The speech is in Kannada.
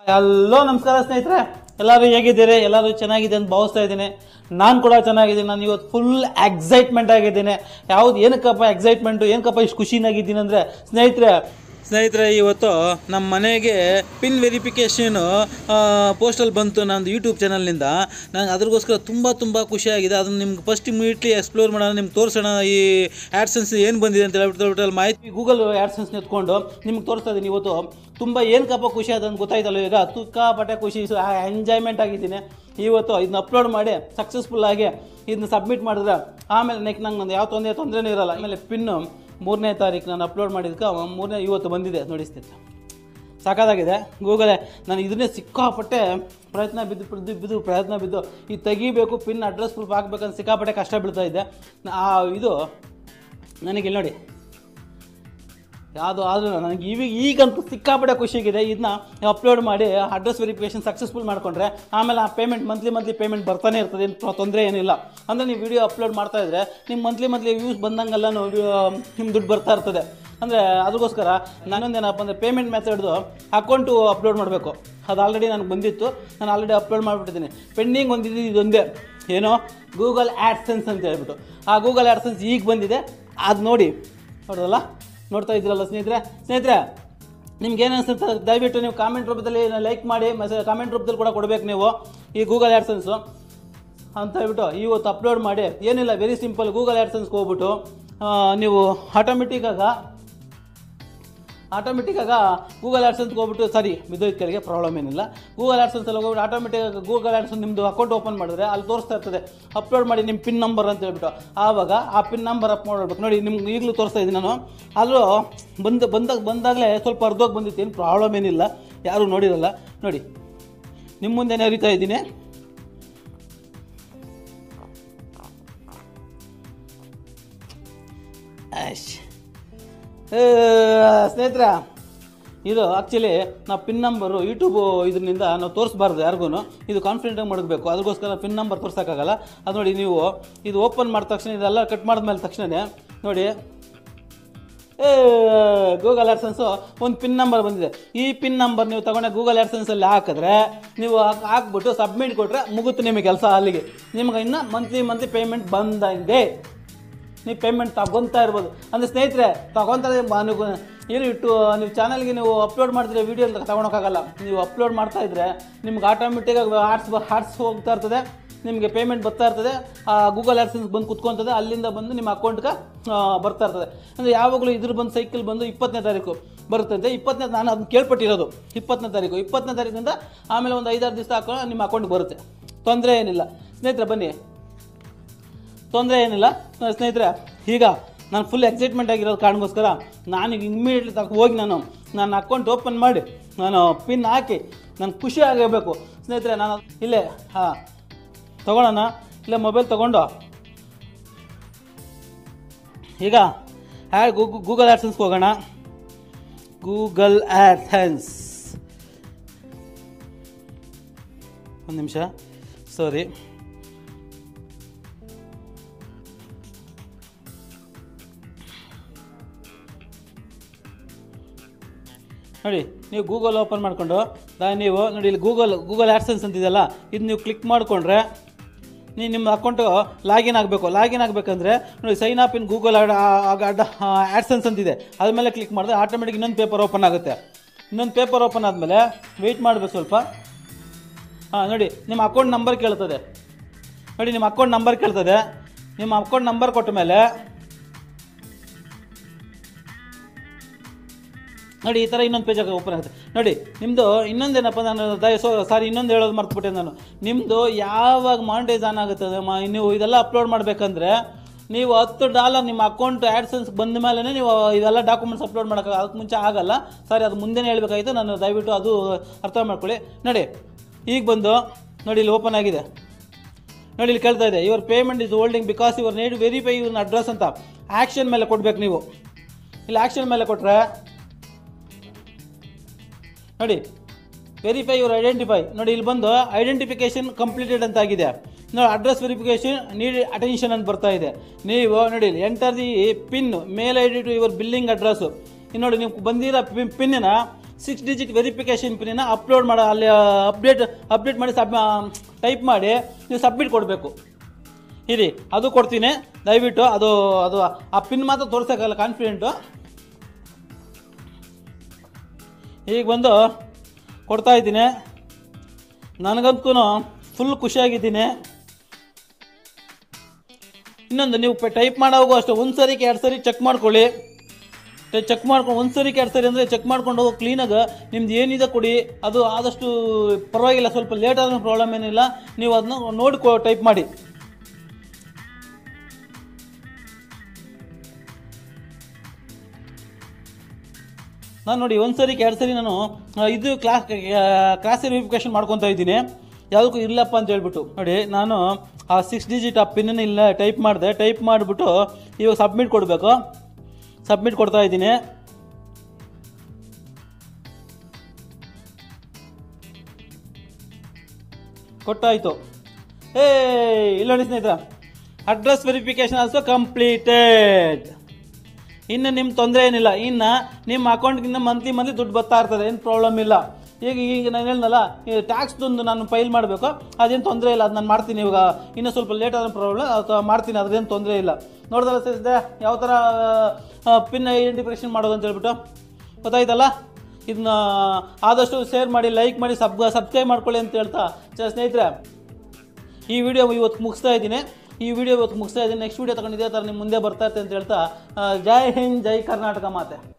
ಎಲ್ಲೋ ನಮಸ್ಕಾರ ಸ್ನೇಹಿತರೆ ಎಲ್ಲರೂ ಹೇಗಿದ್ದೀರಿ ಎಲ್ಲರೂ ಚೆನ್ನಾಗಿದೆ ಅಂತ ಭಾವಿಸ್ತಾ ಇದ್ದೀನಿ ನಾನು ಕೂಡ ಚೆನ್ನಾಗಿದ್ದೀನಿ ನಾನು ಇವತ್ತು ಫುಲ್ ಎಕ್ಸೈಟ್ಮೆಂಟ್ ಆಗಿದ್ದೀನಿ ಯಾವ್ದು ಏನಕ್ಕಪ್ಪ ಎಕ್ಸೈಟ್ಮೆಂಟ್ ಏನಕ್ಕಪ್ಪ ಇಷ್ಟು ಖುಷಿನಾಗಿದ್ದೀನಿ ಅಂದರೆ ಸ್ನೇಹಿತರೆ ಸ್ನೇಹಿತರೆ ಇವತ್ತು ನಮ್ಮ ಮನೆಗೆ ಪಿನ್ ವೆರಿಫಿಕೇಷನು ಪೋಸ್ಟಲ್ಲಿ ಬಂತು ನಂದು ಯೂಟ್ಯೂಬ್ ಚಾನಲ್ನಿಂದ ನಾನು ಅದ್ರಗೋಸ್ಕರ ತುಂಬ ತುಂಬ ಖುಷಿಯಾಗಿದೆ ಅದನ್ನು ನಿಮ್ಗೆ ಫಸ್ಟ್ ಇಮಿಡಿಯೇಟ್ಲಿ ಎಕ್ಸ್ಪ್ಲೋರ್ ಮಾಡೋಣ ನಿಮ್ಗೆ ತೋರಿಸೋಣ ಈ ಆ್ಯಡ್ಸೆನ್ಸ್ ಏನು ಬಂದಿದೆ ಅಂತ ಹೇಳ್ಬಿಟ್ಟು ಹೇಳ್ಬಿಟ್ಟು ಅಲ್ಲಿ ಮಾಹಿತಿ ಗೂಗಲ್ ಆ್ಯಡ್ಸೆನ್ಸ್ ಎತ್ಕೊಂಡು ನಿಮ್ಗೆ ತೋರಿಸ್ತಾ ಇದ್ದೀನಿ ಇವತ್ತು ತುಂಬ ಏನಕ್ಕಪ್ಪ ಖುಷಿ ಅದಂತ ಗೊತ್ತಾಯ್ತಲ್ಲ ಈಗ ತುಕ್ಕಾಪಟ್ಟೆ ಖುಷಿ ಎಂಜಾಯ್ಮೆಂಟ್ ಆಗಿದ್ದೀನಿ ಇವತ್ತು ಇದನ್ನ ಅಪ್ಲೋಡ್ ಮಾಡಿ ಸಕ್ಸಸ್ಫುಲ್ ಆಗಿ ಇದನ್ನ ಸಬ್ಮಿಟ್ ಮಾಡಿದ್ರೆ ಆಮೇಲೆ ನೆಕ್ಸ್ಟ್ ನಂಗೆ ನಂದು ಯಾವ ತೊಂದರೆ ತೊಂದರೆನೂ ಇರಲ್ಲ ಆಮೇಲೆ ಪಿನ್ನು ಮೂರನೇ ತಾರೀಕು ನಾನು ಅಪ್ಲೋಡ್ ಮಾಡಿದ್ಕೆ ಮೂರನೇ ಇವತ್ತು ಬಂದಿದೆ ನೋಡಿ ಸ್ನೇಹಿತರೆ ಸಾಕಾಗಿದೆ ಗೂಗಲೇ ನಾನು ಇದನ್ನೇ ಸಿಕ್ಕಾಪಟ್ಟೆ ಪ್ರಯತ್ನ ಬಿದ್ದು ಬಿದ್ದು ಬಿದ್ದು ಪ್ರಯತ್ನ ಬಿದ್ದು ಇದು ತೆಗಿಬೇಕು ಪಿನ್ ಅಡ್ರೆಸ್ ಪ್ರೂಫ್ ಹಾಕ್ಬೇಕಂತ ಸಿಕ್ಕಾಪಟ್ಟೆ ಕಷ್ಟ ಬೀಳ್ತಾ ಇದ್ದೆ ಆ ಇದು ನನಗೆ ಇಲ್ಲಿ ನೋಡಿ ಯಾವುದು ಆದರೂ ನನಗೆ ಈಗ ಈಗಂತೂ ಸಿಕ್ಕಾಪಟ್ಟೆ ಖುಷಿಯಾಗಿದೆ ಇದನ್ನ ಅಪ್ಲೋಡ್ ಮಾಡಿ ಅಡ್ರೆಸ್ ವೆರಿಫಿಕೇಷನ್ ಸಕ್ಸಸ್ಫುಲ್ ಮಾಡ್ಕೊಂಡ್ರೆ ಆಮೇಲೆ ಆ ಪೇಮೆಂಟ್ ಮಂತ್ಲಿ ಮಂತ್ಲಿ ಪೇಮೆಂಟ್ ಬರ್ತಾನೆ ಇರ್ತದೆ ಏನು ತೊಂದರೆ ಏನಿಲ್ಲ ಅಂದರೆ ನೀವು ವಿಡಿಯೋ ಅಪ್ಲೋಡ್ ಮಾಡ್ತಾ ಇದ್ರೆ ನಿಮ್ಮ ಮಂತ್ಲಿ ಮಂತ್ಲಿ ವ್ಯೂಸ್ ಬಂದಂಗೆಲ್ಲ ನಿಮ್ಮ ದುಡ್ಡು ಬರ್ತಾ ಇರ್ತದೆ ಅಂದರೆ ಅದಕ್ಕೋಸ್ಕರ ನಾನೊಂದೇನಪ್ಪ ಅಂದರೆ ಪೇಮೆಂಟ್ ಮೆಥಡ್ದು ಅಕೌಂಟು ಅಪ್ಲೋಡ್ ಮಾಡಬೇಕು ಅದು ಆಲ್ರೆಡಿ ನನಗೆ ಬಂದಿತ್ತು ನಾನು ಆಲ್ರೆಡಿ ಅಪ್ಲೋಡ್ ಮಾಡಿಬಿಟ್ಟಿದ್ದೀನಿ ಪೆಂಡಿಂಗ್ ಒಂದಿದ್ದು ಇದೊಂದೇ ಏನೋ ಗೂಗಲ್ ಆ್ಯಡ್ಸೆನ್ಸ್ ಅಂತ ಹೇಳ್ಬಿಟ್ಟು ಆ ಗೂಗಲ್ ಆ್ಯಡ್ಸೆನ್ಸ್ ಈಗ ಬಂದಿದೆ ಅದು ನೋಡಿ ನೋಡೋದಲ್ಲ ನೋಡ್ತಾ ಇದ್ದೀರಲ್ಲ ಸ್ನೇಹಿತರೆ ಸ್ನೇಹಿತರೆ ನಿಮ್ಗೆ ಏನು ಅನಿಸುತ್ತೆ ದಯವಿಟ್ಟು ನೀವು ಕಾಮೆಂಟ್ ರೂಪದಲ್ಲಿ ಲೈಕ್ ಮಾಡಿ ಮೆಸೇಜ್ ಕಾಮೆಂಟ್ ರೂಪದಲ್ಲಿ ಕೂಡ ಕೊಡಬೇಕು ನೀವು ಈ ಗೂಗಲ್ ಆ್ಯಡ್ಸೆನ್ಸು ಅಂತ ಹೇಳ್ಬಿಟ್ಟು ಇವತ್ತು ಅಪ್ಲೋಡ್ ಮಾಡಿ ಏನಿಲ್ಲ ವೆರಿ ಸಿಂಪಲ್ ಗೂಗಲ್ ಆ್ಯಡ್ಸೆನ್ಸ್ಗೆ ಹೋಗ್ಬಿಟ್ಟು ಆ, ನೀವು ಆಟೋಮೆಟಿಕ್ಕಾಗ ಆಟೋಮೆಟಿಕ್ಕಾಗ ಗೂಗಲ್ ಆ್ಯಡ್ಸೆನ್ಸ್ಗೆ ಹೋಗ್ಬಿಟ್ಟು ಸಾರಿ ಬಿದ್ದೋಯ್ತು ಕೆಳಗೆ ಪ್ರಾಬ್ಲಮ್ ಏನಿಲ್ಲ ಗೂಗಲ್ ಆ್ಯಡ್ಸೆನ್ಸಲ್ಲಿ ಹೋಗ್ಬಿಟ್ಟು ಆಟೋಮೆಟಿಕ್ ಗೂಗಲ್ ಆ್ಯಡ್ಸೆನ್ಸ್ ನಿಮ್ಮದು ಅಕೌಂಟ್ ಓಪನ್ ಮಾಡಿದ್ರೆ ಅಲ್ಲಿ ತೋರಿಸ್ತಾ ಇರ್ತದೆ ಅಪ್ಲೋಡ್ ಮಾಡಿ ನಿಮ್ಮ ಪಿನ್ ನಂಬರ್ ಅಂತ ಹೇಳ್ಬಿಟ್ಟು ಆವಾಗ ಆ ಪಿನ್ ನಂಬರ್ ಅಪ್ ಮಾಡ್ಬೇಕು ನೋಡಿ ನಿಮ್ಗೆ ಈಗಲೂ ತೋರಿಸ್ತಾ ಇದ್ದೀನಿ ನಾನು ಆದರೂ ಬಂದು ಬಂದಾಗ ಬಂದಾಗಲೇ ಸ್ವಲ್ಪ ಅರ್ಧೋಗಿ ಬಂದಿತ್ತು ಏನು ಪ್ರಾಬ್ಲಮ್ ಏನಿಲ್ಲ ಯಾರೂ ನೋಡಿರಲ್ಲ ನೋಡಿ ನಿಮ್ಮ ಮುಂದೆನೇ ಅರಿತಾ ಇದ್ದೀನಿ ಆಶ್ ಸ್ನೇಹಿತರ ಇದು ಆ್ಯಕ್ಚುಲಿ ನಾವು ಪಿನ್ ನಂಬರು ಯೂಟ್ಯೂಬು ಇದರಿಂದ ನಾವು ತೋರಿಸ್ಬಾರ್ದು ಯಾರಿಗೂ ಇದು ಕಾನ್ಫಿಡೆಂಟಾಗಿ ಮಾಡಬೇಕು ಅದಕ್ಕೋಸ್ಕರ ಪಿನ್ ನಂಬರ್ ತೋರ್ಸೋಕ್ಕಾಗಲ್ಲ ಅದು ನೋಡಿ ನೀವು ಇದು ಓಪನ್ ಮಾಡಿದ ತಕ್ಷಣ ಇದೆಲ್ಲ ಕಟ್ ಮಾಡಿದ್ಮೇಲೆ ತಕ್ಷಣವೇ ನೋಡಿ ಏ ಗೂಗಲ್ ಆಡ್ಸೆನ್ಸು ಒಂದು ಪಿನ್ ನಂಬರ್ ಬಂದಿದೆ ಈ ಪಿನ್ ನಂಬರ್ ನೀವು ತಗೊಂಡೆ ಗೂಗಲ್ ಆಡ್ಸೆನ್ಸಲ್ಲಿ ಹಾಕಿದ್ರೆ ನೀವು ಹಾಕ್- ಹಾಕ್ಬಿಟ್ಟು ಸಬ್ಮಿಟ್ ಕೊಟ್ಟರೆ ಮುಗುತ್ತೆ ನಿಮಗೆ ಕೆಲಸ ಅಲ್ಲಿಗೆ ನಿಮ್ಗೆ ಇನ್ನು ಮಂತ್ಲಿ ಮಂತ್ಲಿ ಪೇಮೆಂಟ್ ಬಂದಂಗೆ ನೀವು ಪೇಮೆಂಟ್ ತಗೊತಾ ಇರ್ಬೋದು ಅಂದರೆ ಸ್ನೇಹಿತರೆ ತಗೊತಾರೆ ಮ- ನೀವು ಏನು ಇಟ್ಟು ನೀವು ಚಾನಲ್ಗೆ ನೀವು ಅಪ್ಲೋಡ್ ಮಾಡಿದ್ರೆ ವೀಡಿಯೋ ಅಂತ ತಗೊಳಕ್ಕಾಗಲ್ಲ ನೀವು ಅಪ್ಲೋಡ್ ಮಾಡ್ತಾ ಇದ್ರೆ ನಿಮ್ಗೆ ಆಟೋಮೆಟಿಕ್ಕಾಗಿ ಆರ್ಟ್ಸ್ ಹಾರ್ಟ್ಸ್ ಹೋಗ್ತಾ ಇರ್ತದೆ ನಿಮಗೆ ಪೇಮೆಂಟ್ ಬರ್ತಾ ಇರ್ತದೆ ಆ ಗೂಗಲ್ ಆ್ಯಡ್ಸೆನ್ಸ್ ಬಂದು ಕುತ್ಕೊತದೆ ಅಲ್ಲಿಂದ ಬಂದು ನಿಮ್ಮ ಅಕೌಂಟ್ಗೆ ಬರ್ತಾ ಇರ್ತದೆ ಅಂದರೆ ಯಾವಾಗಲೂ ಇದ್ರ ಬಂದು ಸೈಕಲ್ ಬಂದು ಇಪ್ಪತ್ತನೇ ತಾರೀಕು ಬರುತ್ತಂತೆ ಇಪ್ಪತ್ತನೇ ನಾನು ಅದನ್ನ ಕೇಳ್ಪಟ್ಟಿರೋದು ಇಪ್ಪತ್ತನೇ ತಾರೀಕು ಇಪ್ಪತ್ತನೇ ತಾರೀಕಿಂದ ಆಮೇಲೆ ಒಂದು ಐದಾರು ದಿವಸ ಹಾಕೊಂಡು ನಿಮ್ಮ ಅಕೌಂಟ್ಗೆ ಬರುತ್ತೆ ತೊಂದರೆ ಏನಿಲ್ಲ ಸ್ನೇಹಿತರೆ ಬನ್ನಿ ತೊಂದರೆ ಏನಿಲ್ಲ ಆ, ಸ್ನೇಹಿತರೆ ಈಗ ನಾನು ಫುಲ್ ಎಕ್ಸೈಟ್ಮೆಂಟ್ ಆಗಿರೋದು ಕಾರಣಕ್ಕೋಸ್ಕರ ನಾನು ಇಮ್ಮಿಡಿಯೇಟ್ಲಿ ತಗ ಹೋಗಿ ನಾನು ನನ್ನ ಅಕೌಂಟ್ ಓಪನ್ ಮಾಡಿ ನಾನು ಪಿನ್ ಹಾಕಿ ನಾನು ಖುಷಿ ಆಗಿರಬೇಕು ಸ್ನೇಹಿತರೆ ನಾನು ಇಲ್ಲೇ ಹಾಂ ತೊಗೊಳ್ಳೋಣ ಇಲ್ಲೇ ಮೊಬೈಲ್ ತೊಗೊಂಡು ಈಗ ಹ್ಯಾ ಗೂಗಲ್ ಆ್ಯಡ್ಸೆನ್ಸ್ಗೆ ಹೋಗೋಣ ಗೂಗಲ್ ಆ್ಯಡ್ಸೆನ್ಸ್ ಒಂದು ನಿಮಿಷ ಸಾರಿ ನೋಡಿ ನೀವು ಗೂಗಲ್ ಓಪನ್ ಮಾಡಿಕೊಂಡು ನೀವು ನೋಡಿ ಇಲ್ಲಿ ಗೂಗಲ್ ಗೂಗಲ್ ಆ್ಯಡ್ಸೆನ್ಸ್ ಅಂತಿದೆಯಲ್ಲ ಇದು ನೀವು ಕ್ಲಿಕ್ ಮಾಡಿಕೊಂಡ್ರೆ ನೀವು ನಿಮ್ಮ ಅಕೌಂಟು ಲಾಗಿನ್ ಆಗಬೇಕು ಲಾಗಿನ್ ಆಗಬೇಕಂದ್ರೆ ನೋಡಿ sign up in Google AdSense ಅಂತಿದೆ ಅದ್ರ ಮೇಲೆ ಕ್ಲಿಕ್ ಮಾಡಿದ್ರೆ ಆಟೋಮೆಟಿಕ್ ಇನ್ನೊಂದು ಪೇಪರ್ ಓಪನ್ ಆಗುತ್ತೆ ಇನ್ನೊಂದು ಪೇಪರ್ ಓಪನ್ ಆದಮೇಲೆ ವೆಯ್ಟ್ ಮಾಡಬೇಕು ಸ್ವಲ್ಪ ಹಾಂ ನೋಡಿ ನಿಮ್ಮ ಅಕೌಂಟ್ ನಂಬರ್ ಕೇಳ್ತದೆ ನೋಡಿ ನಿಮ್ಮ ಅಕೌಂಟ್ ನಂಬರ್ ಕೇಳ್ತದೆ ನಿಮ್ಮ ಅಕೌಂಟ್ ನಂಬರ್ ಕೊಟ್ಟ ಮೇಲೆ ನೋಡಿ ಈ ಥರ ಇನ್ನೊಂದು ಪೇಜ್ ಓಪನ್ ಆಗುತ್ತೆ ನೋಡಿ ನಿಮ್ಮದು ಇನ್ನೊಂದೇನಪ್ಪ ನಾನು ದಯ ಸೊ ಸಾರಿ ಇನ್ನೊಂದು ಹೇಳೋದು ಮರ್ತುಬಿಟ್ಟೆ ನಾನು ನಿಮ್ಮದು ಯಾವಾಗ ಮಾನಿಟೈಸ್ ಆನ್ ಆಗುತ್ತೆ ಅಂದ್ರೆ ಮ- ನೀವು ಇದೆಲ್ಲ ಅಪ್ಲೋಡ್ ಮಾಡಬೇಕಂದ್ರೆ ನೀವು ಹತ್ತು ಡಾಲರ್ ನಿಮ್ಮ ಅಕೌಂಟ್ ಆ್ಯಡ್ಸೆನ್ಸ್ ಬಂದ ಮೇಲೆ ನೀವು ಇವೆಲ್ಲ ಡಾಕ್ಯುಮೆಂಟ್ಸ್ ಅಪ್ಲೋಡ್ ಮಾಡೋಕೆ ಅದಕ್ಕೆ ಮುಂಚೆ ಆಗಲ್ಲ ಸಾರಿ ಅದು ಮುಂದೆನೇ ಹೇಳಬೇಕಾಗಿತ್ತು ನಾನು ದಯವಿಟ್ಟು ಅದು ಅರ್ಥ ಮಾಡ್ಕೊಳ್ಳಿ ನೋಡಿ ಈಗ ಬಂದು ನೋಡಿ ಇಲ್ಲಿ ಓಪನ್ ಆಗಿದೆ ನೋಡಿ ಇಲ್ಲಿ ಕೇಳ್ತಾ ಇದೆ your payment is holding because your need verify your address ಅಂತ ಆ್ಯಕ್ಷನ್ ಮೇಲೆ ಕೊಡ್ಬೇಕು ನೀವು ಇಲ್ಲಿ ಆ್ಯಕ್ಷನ್ ಮೇಲೆ ಕೊಟ್ಟರೆ ನೋಡಿ ವೆರಿಫೈ ಯುವರ್ ಐಡೆಂಟಿಫೈ ನೋಡಿ ಇಲ್ಲಿ ಬಂದು ಐಡೆಂಟಿಫಿಕೇಶನ್ ಕಂಪ್ಲೀಟೆಡ್ ಅಂತ ಆಗಿದೆ ನೋಡಿ ಅಡ್ರೆಸ್ ವೆರಿಫಿಕೇಶನ್ ನೀಡ್ ಅಟೆನ್ಷನ್ ಅಂತ ಬರ್ತಾ ಇದೆ ನೀವು ನೋಡಿ enter the pin mail I D to your billing address ನೋಡಿ ನೀವು ಬಂದಿರೋ ಪಿನ್ನ ಸಿಕ್ಸ್ ಡಿಜಿಟ್ ವೆರಿಫಿಕೇಶನ್ ಪಿನ್ನ ಅಪ್ಲೋಡ್ ಮಾಡಿ ಅಲ್ಲಿ ಅಪ್ಡೇಟ್ ಅಪ್ಡೇಟ್ ಮಾಡಿ ಸಬ್ ಟೈಪ್ ಮಾಡಿ ನೀವು ಸಬ್ಮಿಟ್ ಕೊಡಬೇಕು ಇರಿ ಅದು ಕೊಡ್ತೀನಿ ದಯವಿಟ್ಟು ಅದು ಅದು ಆ ಪಿನ್ ಮಾತ್ರ ತೋರ್ಸೋಕ್ಕಲ್ಲ ಕಾನ್ಫಿಡೆಂಟು ಈಗ ಬಂದು ಕೊಡ್ತಾ ಇದ್ದೀನಿ ನನಗಂತೂ ಫುಲ್ ಖುಷಿಯಾಗಿದ್ದೀನಿ ಇನ್ನೊಂದು ನೀವು ಟೈಪ್ ಮಾಡೋವಾಗ ಅಷ್ಟೇ ಒಂದು ಸರಿಗೆ ಎರಡು ಸರಿ ಚೆಕ್ ಮಾಡ್ಕೊಳ್ಳಿ ಚೆಕ್ ಮಾಡ್ಕೊಂಡು ಒಂದು ಸರಿಗೆ ಎರಡು ಸರಿ ಅಂದರೆ ಚೆಕ್ ಮಾಡ್ಕೊಂಡು ಹೋಗಿ ಕ್ಲೀನಾಗಿ ನಿಮ್ದು ಏನಿದೆ ಕೊಡಿ ಅದು ಆದಷ್ಟು ಪರವಾಗಿಲ್ಲ ಸ್ವಲ್ಪ ಲೇಟ್ ಆದ್ರೂ ಪ್ರಾಬ್ಲಮ್ ಏನಿಲ್ಲ ನೀವು ಅದನ್ನ ನೋಡಿ ಟೈಪ್ ಮಾಡಿ ನಾನು ನೋಡಿ ಒಂದು ಸರಿ ಎರಡು ಸರಿ ನಾನು ಆ, ಇದು ಕ್ಲಾಸ್ ಕ್ಲಾಸ್ ವೆರಿಫಿಕೇಶನ್ ಮಾಡ್ಕೊತಾ ಇದ್ದೀನಿ ಯಾವುದಕ್ಕೂ ಇಲ್ಲಪ್ಪ ಅಂತ ಹೇಳ್ಬಿಟ್ಟು ನೋಡಿ ನಾನು ಆ ಸಿಕ್ಸ್ ಡಿಜಿಟ್ ಆ ಪಿನ್ನ ಇಲ್ಲ ಟೈಪ್ ಮಾಡಿದೆ ಟೈಪ್ ಮಾಡಿಬಿಟ್ಟು ಇವಾಗ ಸಬ್ಮಿಟ್ ಕೊಡಬೇಕು ಸಬ್ಮಿಟ್ ಕೊಡ್ತಾ ಇದ್ದೀನಿ ಕೊಟ್ಟಾಯಿತು ಏ ಇಲ್ಲ ನೋಡಿ ಸ್ನೇಹಿತರೆ ಅಡ್ರೆಸ್ ವೆರಿಫಿಕೇಶನ್ ಆಲ್ಸೋ ಕಂಪ್ಲೀಟೆಡ್ ಇನ್ನು ನಿಮ್ಮ ತೊಂದರೆ ಏನಿಲ್ಲ ಇನ್ನು ನಿಮ್ಮ ಅಕೌಂಟ್ಗಿಂತ ಮಂತ್ಲಿ ಮಂತ್ಲಿ ದುಡ್ಡು ಬರ್ತಾ ಇರ್ತದೆ ಏನು ಪ್ರಾಬ್ಲಮ್ ಇಲ್ಲ ಈಗ ಈಗ ನಾನು ಹೇಳ್ದಲ್ಲ ಈ ಟ್ಯಾಕ್ಸ್ದೊಂದು ನಾನು ಫೈಲ್ ಮಾಡಬೇಕು ಅದೇನು ತೊಂದರೆ ಇಲ್ಲ ಅದು ನಾನು ಮಾಡ್ತೀನಿ ಇವಾಗ ಇನ್ನೂ ಸ್ವಲ್ಪ ಲೇಟ್ ಆದ ಪ್ರಾಬ್ಲಮ್ ಅಥವಾ ಮಾಡ್ತೀನಿ ಅದ್ರೇನು ತೊಂದರೆ ಇಲ್ಲ ನೋಡ್ದಲ್ಲ ಸೇರಿಸಿದೆ ಯಾವ ಥರ ಪಿನ್ ಐಡೆಂಟಿಫಿಕೇಶನ್ ಮಾಡೋದು ಅಂತ ಹೇಳ್ಬಿಟ್ಟು ಗೊತ್ತಾಯ್ತಲ್ಲ ಇದನ್ನ ಆದಷ್ಟು ಶೇರ್ ಮಾಡಿ ಲೈಕ್ ಮಾಡಿ ಸಬ್ ಸಬ್ಸ್ಕ್ರೈಬ್ ಮಾಡ್ಕೊಳ್ಳಿ ಅಂತ ಹೇಳ್ತಾ ಚ- ಸ್ನೇಹಿತರೆ ಈ ವಿಡಿಯೋ ಇವತ್ತು ಮುಗಿಸ್ತಾ ಇದ್ದೀನಿ ಈ ವಿಡಿಯೋ ಇವತ್ತು ಮುಗಿಸ್ತಾ ಇದ್ದೀನಿ ನೆಕ್ಸ್ಟ್ ವಿಡಿಯೋ ತಗೊಂಡು ಇದೇ ಥರ ನಿಮ್ಮ ಮುಂದೆ ಬರ್ತಾ ಇರ್ತೆ ಅಂತ ಹೇಳ್ತಾ ಆ, ಜೈ ಹಿಂದ್ ಜೈ ಕರ್ನಾಟಕ ಮಾತೆ